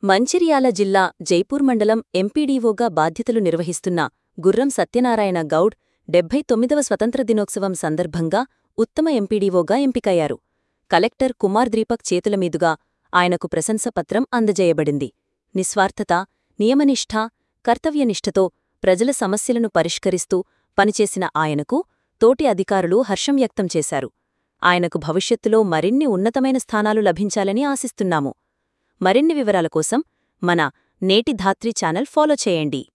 మంచిర్యాల జిల్లా జైపూర్ మండలం ఎంపీడీఓగా బాధ్యతలు నిర్వహిస్తున్న గుర్రం సత్యనారాయణ గౌడ్ డెబ్బై తొమ్మిదవ స్వతంత్ర దినోత్సవం సందర్భంగా ఉత్తమ ఎంపీడీఓగా ఎంపికయ్యారు కలెక్టర్ కుమార్ ద్రీపక్ చేతుల మీదుగా ఆయనకు ప్రశంసపత్రం అందజేయబడింది నిస్వార్థత నియమనిష్ఠ కర్తవ్యనిష్టతో ప్రజల సమస్యలను పరిష్కరిస్తూ పనిచేసిన ఆయనకు తోటి అధికారులు హర్షం వ్యక్తం చేశారు ఆయనకు భవిష్యత్తులో మరిన్ని ఉన్నతమైన స్థానాలు లభించాలని ఆశిస్తున్నాము మరిన్ని వివరాల కోసం మన నేటి ధాత్రి ఛానల్ ఫాలో చేయండి